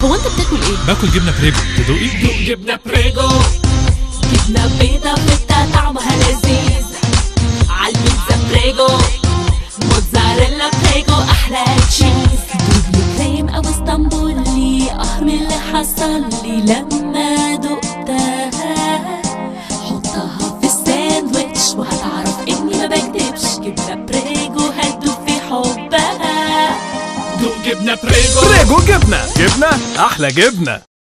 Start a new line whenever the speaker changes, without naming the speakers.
هو انت بتاكل ايه؟
باكل جبنه بريجو تدوقي
جبنة بريجو جبنة بيضة فتة طعمها لذيذ عالبيتزا بريجو موتزاريلا بريجو أحلى تشيز دوبلي كريم أو اسطنبولي أهم اللي حصل لي لما دقتها حطها في الساندويتش وهتعرف إني ما بكدبش جبنة بريجو هتدوب في حبها دوق جبنة بريجو
بريجو جبنة جبنة أحلى جبنة